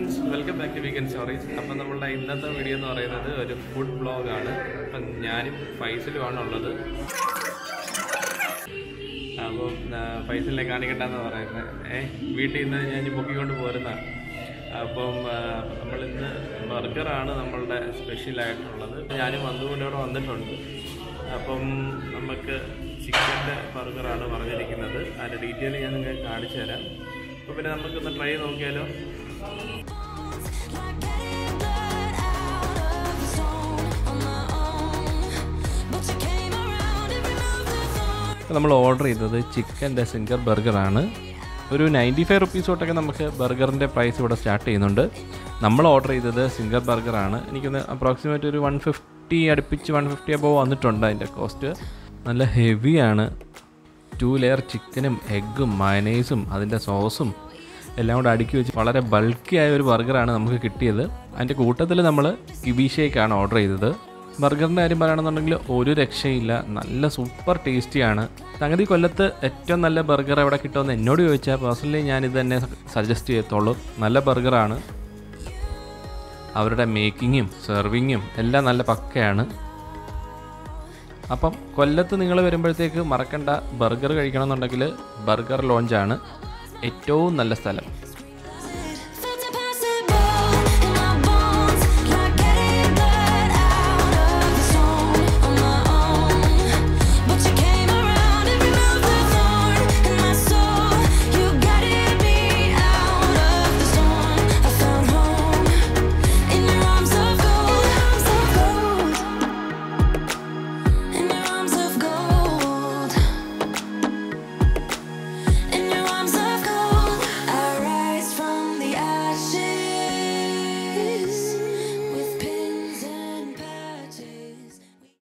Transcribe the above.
Friends welcome back to weekend stories അപ്പം നമ്മളുടെ ഇന്നത്തെ വീഡിയോ എന്ന് പറയുന്നത് ഒരു ഫുഡ് ബ്ലോഗാണ് അപ്പം ഞാനും ഫൈസലുമാണ് ഉള്ളത് അപ്പം ആ, ഫൈസലിനെ കാണിക്കണ്ടെന്ന് പറയുന്നത് ഏ വീട്ടിൽ നിന്ന് ഞാൻ പൊക്കിക്കൊണ്ട് പോരുന്നതാണ് അപ്പം ആ, നമ്മളിന്ന് ബർഗറാണ് നമ്മളുടെ സ്പെഷ്യലായിട്ടുള്ളത് ഞാനും വന്നുകൊണ്ട് ഇവിടെ വന്നിട്ടുണ്ട് അപ്പം നമുക്ക് ചിക്കൻ്റെ ബർഗറാണ് പറഞ്ഞിരിക്കുന്നത് അതിൻ്റെ ഡീറ്റെയിൽ ഞാൻ നിങ്ങൾക്ക് കാണിച്ചു തരാം അപ്പോൾ പിന്നെ നമുക്കൊന്ന് ട്രൈ ചെയ്ത് നോക്കിയാലോ Like getting blood out of the zone on my own. But you came around and removed the thorn. നമ്മൾ ഓർഡർ ചെയ്തത് ചിക്കൻ്റെ സിംഗർ ബർഗറാണ് ഒരു നയൻറ്റി ഫൈവ് റുപ്പീസ് തൊട്ടൊക്കെ നമുക്ക് ബർഗറിൻ്റെ പ്രൈസ് ഇവിടെ സ്റ്റാർട്ട് ചെയ്യുന്നുണ്ട് നമ്മൾ ഓർഡർ ചെയ്തത് സിംഗർ ബർഗറാണ് എനിക്കൊന്ന് അപ്രോക്സിമേറ്റ് ഒരു വൺ ഫിഫ്റ്റി അടുപ്പിച്ച് വൺ ഫിഫ്റ്റി അബവ് വന്നിട്ടുണ്ട് അതിൻ്റെ കോസ്റ്റ് നല്ല ഹെവിയാണ് ടു ലെയർ ചിക്കനും എഗ്ഗും മയനൈസും അതിൻ്റെ സോസും എല്ലാം കൂടെ അടുക്കി വെച്ച് വളരെ ബൾക്കി ആയ ഒരു ബർഗറാണ് നമുക്ക് കിട്ടിയത് അതിൻ്റെ കൂട്ടത്തിൽ നമ്മൾ കിബി ഷേക്കാണ് ഓർഡർ ചെയ്തത് ബർഗറിൻ്റെ കാര്യം പറയുകയാണെന്നുണ്ടെങ്കിൽ ഒരു രക്ഷയില്ല നല്ല സൂപ്പർ ടേസ്റ്റിയാണ് സംഗതി കൊല്ലത്ത് ഏറ്റവും നല്ല ബർഗർ എവിടെ കിട്ടുമെന്ന് എന്നോട് ചോദിച്ചാൽ പേഴ്സണലി ഞാൻ ഇത് തന്നെ സജസ്റ്റ് ചെയ്യത്തുള്ളൂ നല്ല ബർഗറാണ് അവരുടെ മേക്കിങ്ങും സെർവിങ്ങും എല്ലാം നല്ല പക്കയാണ് അപ്പം കൊല്ലത്ത് നിങ്ങൾ വരുമ്പോഴത്തേക്ക് മറക്കണ്ട ബർഗർ കഴിക്കണമെന്നുണ്ടെങ്കിൽ ബർഗർ ലോഞ്ചാണ് ഏറ്റവും നല്ല സ്ഥലം